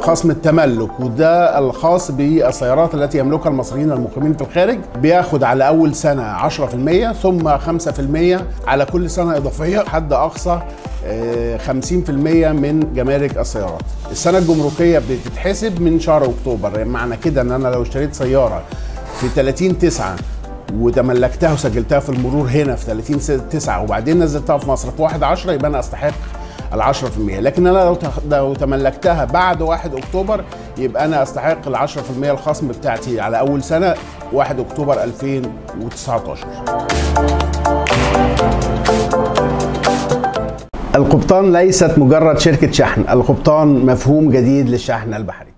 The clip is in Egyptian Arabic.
خصم التملك وده الخاص بالسيارات التي يملكها المصريين المقيمين في الخارج بياخد على اول سنه 10% ثم 5% على كل سنه اضافيه حد اقصى آه، 50% من جمارك السيارات السنه الجمركيه بتتحسب من شهر اكتوبر يعني معنى كده ان انا لو اشتريت سياره في 30 9 وتملكتها وسجلتها في المرور هنا في 30 9 وبعدين نزلتها في مصر في 1 10 يبقى انا استحق ال 10% لكن انا لو تخ- لو تملكتها بعد 1 اكتوبر يبقى انا استحق ال 10% الخصم بتاعتي على اول سنه 1 اكتوبر 2019 القبطان ليست مجرد شركة شحن القبطان مفهوم جديد للشحن البحري